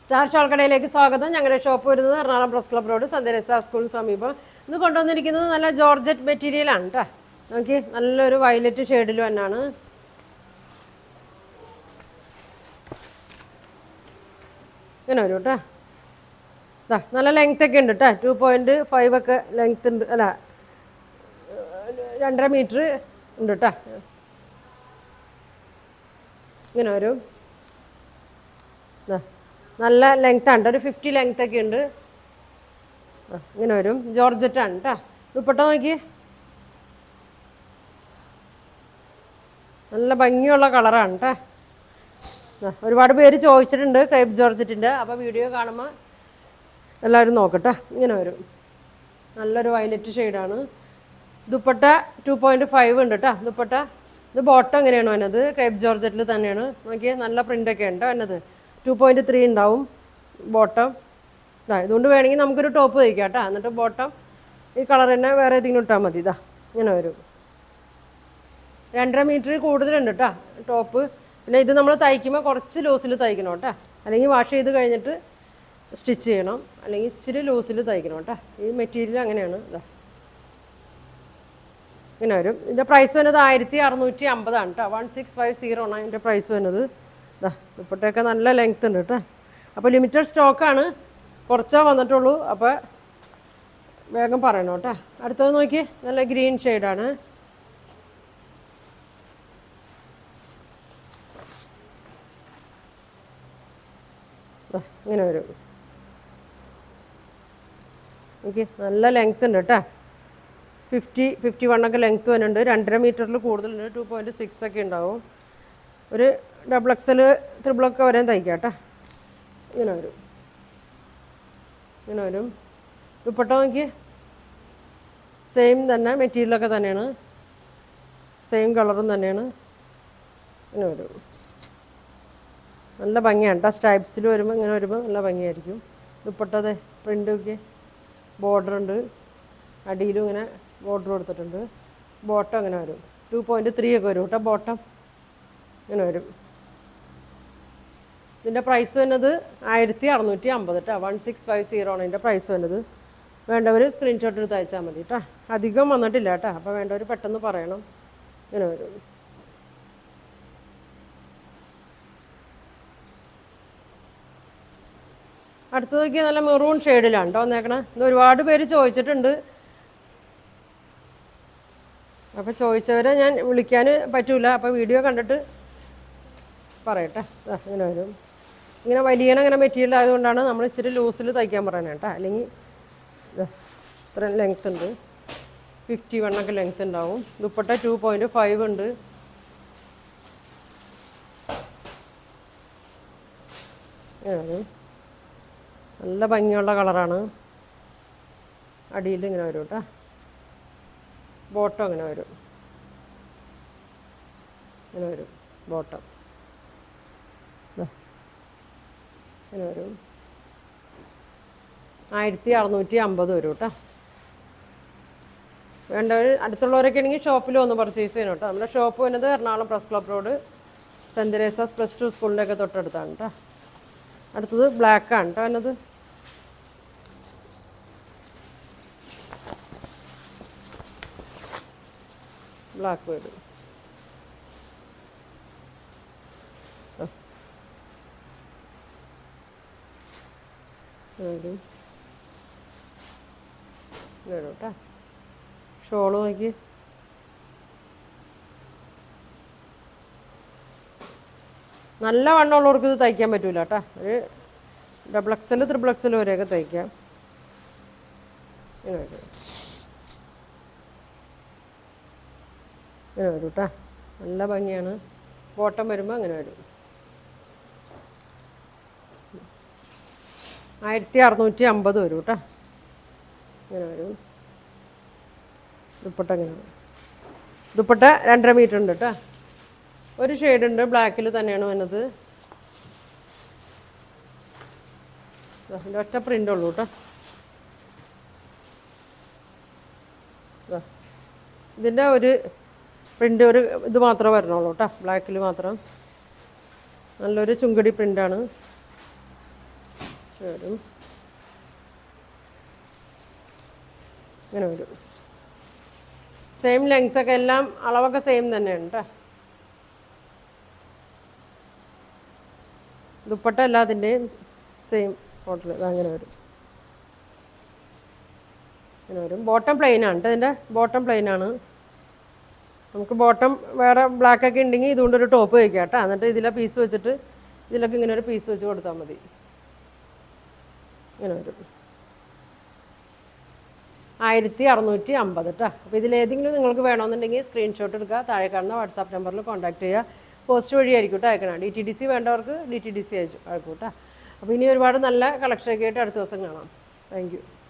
Star shawl കടയിലേക്ക് സ്വാഗതം ഞങ്ങളുടെ ഷോപ്പ് വരുന്നത് എറണാകുളം പ്രസ് ക്ലബ് റോഡ് സന്ധ്യരസ സ്കൂളിന് സമീപം ഇന്ന് കൊണ്ടുവന്നിരിക്കുന്നത് നല്ല ജോർജറ്റ് മെറ്റീരിയലാണ് കേട്ടോ നോക്കി നല്ലൊരു വയലറ്റ് ഷെയ്ഡിൽ തന്നെയാണ് ഇങ്ങനെ വരും കേട്ടോ ഇതാ നല്ല ലെങ്ത് ഒക്കെ ഉണ്ട് കേട്ടോ ടു പോയിൻറ്റ് ഫൈവ് ഒക്കെ ലെങ്ത് ഉണ്ട് അല്ല രണ്ടര മീറ്റർ ഉണ്ട് കേട്ടോ ഇങ്ങനെ വരും ദാ, നല്ല ലെങ്ത് ഉണ്ട് ഒരു ഫിഫ്റ്റി ലെങ്ത് ഒക്കെ ഉണ്ട് ആ, ഇങ്ങനെ വരും ജോർജറ്റാണ് കേട്ടോ ദുപ്പട്ട നോക്കി നല്ല ഭംഗിയുള്ള കളറാണ് കേട്ടോ ദാ, ഒരുപാട് പേര് ചോദിച്ചിട്ടുണ്ട് ക്രൈബ് ജോർജറ്റിൻ്റെ അപ്പോൾ വീഡിയോ കാണുമ്പോൾ എല്ലാവരും നോക്കട്ടെ ഇങ്ങനെ വരും നല്ലൊരു വയലറ്റ് ഷെയ്ഡാണ് ദുപ്പട്ട ടു പോയിൻറ്റ് ഫൈവ് ഉണ്ട് കേട്ടോ ദുപ്പട്ട ഇത് ബോട്ടം എങ്ങനെയാണ് വന്നത് ക്രൈബ് ജോർജറ്റിൽ തന്നെയാണ് നോക്കിയാൽ നല്ല പ്രിൻ്റൊക്കെ ഉണ്ട് വന്നത് ടു പോയിൻറ്റ് ത്രീ ഉണ്ടാവും ബോട്ടം ഇതാ ഇതുകൊണ്ട് വേണമെങ്കിൽ നമുക്കൊരു ടോപ്പ് തയ്ക്കാം കേട്ടോ എന്നിട്ട് ബോട്ടം ഈ കളർ തന്നെ വേറെ ഏതെങ്കിലും ഇട്ടാൽ മതി ഇതാ ഇങ്ങനെ വരും രണ്ടര മീറ്റർ കൂടുതലുണ്ട് കേട്ടോ ടോപ്പ് പിന്നെ ഇത് നമ്മൾ തയ്ക്കുമ്പോൾ കുറച്ച് ലൂസിൽ തയ്ക്കണം കേട്ടോ അല്ലെങ്കിൽ വാഷ് ചെയ്ത് കഴിഞ്ഞിട്ട് സ്റ്റിച്ച് ചെയ്യണം അല്ലെങ്കിൽ ഇച്ചിരി ലൂസിൽ തയ്ക്കണം കേട്ടോ ഈ മെറ്റീരിയൽ അങ്ങനെയാണ് ഇതാ ഇങ്ങനെ വരും ഇതിൻ്റെ പ്രൈസ് വരുന്നത് ആയിരത്തി അറുന്നൂറ്റി അമ്പതാണ് കേട്ടോ വൺ സിക്സ് ഫൈവ് സീറോ ആണ് അതിൻ്റെ പ്രൈസ് വരുന്നത് ഇതാ ദുപ്പട്ടയൊക്കെ നല്ല ലെങ്ത് ഉണ്ട് കേട്ടോ അപ്പോൾ ലിമിറ്റഡ് സ്റ്റോക്കാണ് കുറച്ചേ വന്നിട്ടുള്ളൂ അപ്പോൾ വേഗം പറയണം കേട്ടോ അടുത്തത് നോക്കി നല്ല ഗ്രീൻ ഷെയ്ഡാണ് ദാ, ഇങ്ങനെ വരും എനിക്ക് നല്ല ലെങ്ത് ഉണ്ട് കേട്ടോ ഫിഫ്റ്റി ഫിഫ്റ്റി വണ്ണൊക്കെ ലെങ്ത് വരുന്നുണ്ട് രണ്ടര മീറ്ററിൽ കൂടുതലുണ്ട് ടു പോയിൻറ്റ് സിക്സ് ഒക്കെ ഉണ്ടാവും ഒരു ഡബിൾ എക്സൽ ട്രിപ്പിളൊക്കെ വരെയും തയ്ക്കാം കേട്ടോ ഇങ്ങനെ വരും ഇങ്ങനെ വരും ദുപ്പട്ട നോക്കി സെയിം തന്നെ മെറ്റീരിയലൊക്കെ തന്നെയാണ് സെയിം കളറും തന്നെയാണ് ഇങ്ങനെ വരും നല്ല ഭംഗിയാണ് കേട്ടോ സ്ട്രൈപ്സിൽ വരുമ്പോൾ ഇങ്ങനെ വരുമ്പോൾ നല്ല ഭംഗിയായിരിക്കും ദുപ്പട്ടതെ പ്രിൻ്റൊക്കെ ബോർഡർ ഉണ്ട് അടിയിലും ഇങ്ങനെ ബോർഡർ കൊടുത്തിട്ടുണ്ട് ബോട്ടം ഇങ്ങനെ വരും ടു പോയിൻറ്റ് ത്രീ ഒക്കെ വരും കേട്ടോ ബോട്ടം ഇങ്ങനെ വരും ഇതിൻ്റെ പ്രൈസ് വരുന്നത് ആയിരത്തി അറുന്നൂറ്റി അമ്പത് കേട്ടോ വൺ സിക്സ് ഫൈവ് സീറോ ആണ് ഇതിൻ്റെ പ്രൈസ് വരുന്നത് വേണ്ടവർ സ്ക്രീൻഷോട്ട് എടുത്ത് അയച്ചാൽ മതി കേട്ടോ അധികം വന്നിട്ടില്ല കേട്ടോ അപ്പോൾ വേണ്ടവർ പെട്ടെന്ന് പറയണം ഇങ്ങനെ വരും അടുത്തത് നോക്കിയാൽ നല്ല മെറൂൺ ഷെയ്ഡിലാണ് കേട്ടോ വന്നേക്കണേ ഇത് ഒരുപാട് പേര് ചോദിച്ചിട്ടുണ്ട് അപ്പോൾ ചോദിച്ചവരെ ഞാൻ വിളിക്കാൻ പറ്റൂല അപ്പോൾ വീഡിയോ കണ്ടിട്ട് പറയട്ടെ ദാ ഇങ്ങനെ വരും ഇങ്ങനെ വലിയന ഇങ്ങനെ മെറ്റീരിയൽ ആയതുകൊണ്ടാണ് നമ്മൾ ഇച്ചിരി ലൂസിൽ തയ്ക്കാൻ പറയുന്നത് കേട്ടോ അല്ലെങ്കിൽ ദാ ഇത്ര ലെങ്ത് ഉണ്ട് ഫിഫ്റ്റി വണ്ണൊക്കെ ലെങ്ത് ഉണ്ടാവും ദുപ്പട്ട ടു പോയിൻറ്റ് ഫൈവ് ഉണ്ട് ഇങ്ങനെ വരും നല്ല ഭംഗിയുള്ള കളറാണ് അടിയിൽ ഇങ്ങനെ വരും കേട്ടോ ബോട്ടം ഇങ്ങനെ വരും ഇങ്ങനെ വരും ബോട്ടം ദാ. ഇങ്ങനെ വരും ആയിരത്തി അറുന്നൂറ്റി അമ്പത് വരും കേട്ടോ വേണ്ടവർ അടുത്തുള്ളവരൊക്കെ ആണെങ്കിൽ ഷോപ്പിൽ വന്ന് പർച്ചേസ് ചെയ്യണം കേട്ടോ നമ്മുടെ ഷോപ്പ് വരുന്നത് Ernakulam press club road saint Teresa's plus two സ്കൂളിൻ്റെ ഒക്കെ തൊട്ടടുത്താണ് കേട്ടോ അടുത്തത് ബ്ലാക്കാണ് കേട്ടോ എന്നത് ബ്ലാക്ക് വരും ആ. വരും വരും കേട്ടോ ഷോള് നോക്കി നല്ല വണ്ണമുള്ളവർക്ക് ഇത് തയ്ക്കാൻ പറ്റൂല കേട്ടോ ഒരു ഡബിൾ എക്സൽ ത്രിബിൾ എക്സൽ വരെയൊക്കെ തയ്ക്കാം ഇങ്ങനെ വരും ഇങ്ങനെ വരും കേട്ടോ നല്ല ഭംഗിയാണ് ബോട്ടം വരുമ്പോൾ അങ്ങനെ വരും ആയിരത്തി അറുന്നൂറ്റി അമ്പത് വരും കേട്ടോ ഇങ്ങനെ വരും ദുപ്പട്ട ഇങ്ങനെ വരും. ദുപ്പട്ട രണ്ടര മീറ്റർ ഉണ്ട് കേട്ടോ ഒരു ഷെയ്ഡ് ഉണ്ട് ബ്ലാക്കിൽ തന്നെയാണ് വന്നത് ഇതിൻ്റെ ഒറ്റ പ്രിൻ്റ് ഉള്ളൂ കേട്ടോ ദാ. ഇതിൻ്റെ ഒരു പ്രിൻ്റ് ഒരു ഇത് മാത്രമേ വരണുള്ളൂ കേട്ടോ ബ്ലാക്കിൽ മാത്രം നല്ലൊരു ചുങ്കടി പ്രിൻ്റാണ് വരും ഇങ്ങനെ വരും സെയിം ലെങ്ത് ഒക്കെ എല്ലാം അളവൊക്കെ സെയിം തന്നെയാണ് കേട്ടോ ദുപ്പട്ട എല്ലാത്തിൻ്റെയും സെയിം മോഡൽ അങ്ങനെ വരും ഇങ്ങനെ വരും ബോട്ടം പ്ലെയിൻ ആണ് കേട്ടോ ഇതിൻ്റെ ബോട്ടം പ്ലെയിൻ ആണ് നമുക്ക് ബോട്ടം വേറെ ബ്ലാക്ക് ഒക്കെ ഉണ്ടെങ്കിൽ ഇതുകൊണ്ട് ഒരു ടോപ്പ് വയ്ക്കാം കേട്ടോ എന്നിട്ട് ഇതിലെ പീസ് വെച്ചിട്ട് ഇതിലൊക്കെ ഇങ്ങനെ ഒരു പീസ് വെച്ച് കൊടുത്താൽ മതി ഇങ്ങനെ വരും ആയിരത്തി അറുന്നൂറ്റി അമ്പത് കേട്ടോ അപ്പോൾ ഇതിലേതെങ്കിലും നിങ്ങൾക്ക് വേണമെന്നുണ്ടെങ്കിൽ സ്ക്രീൻഷോട്ട് എടുക്കുക താഴെ കാണുന്ന വാട്സാപ്പ് നമ്പറിൽ കോൺടാക്ട് ചെയ്യുക പോസ്റ്റ് വഴിയായിരിക്കും കേട്ടോ അയക്കണം ഡി ടി ഡി സി വേണ്ടവർക്ക് ഡി ടി ഡി സി അയച്ചു അയക്കും കേട്ടോ അപ്പോൾ ഇനി ഒരുപാട് നല്ല കളക്ഷനൊക്കെ ആയിട്ട് അടുത്ത ദിവസം കാണാം താങ്ക് യു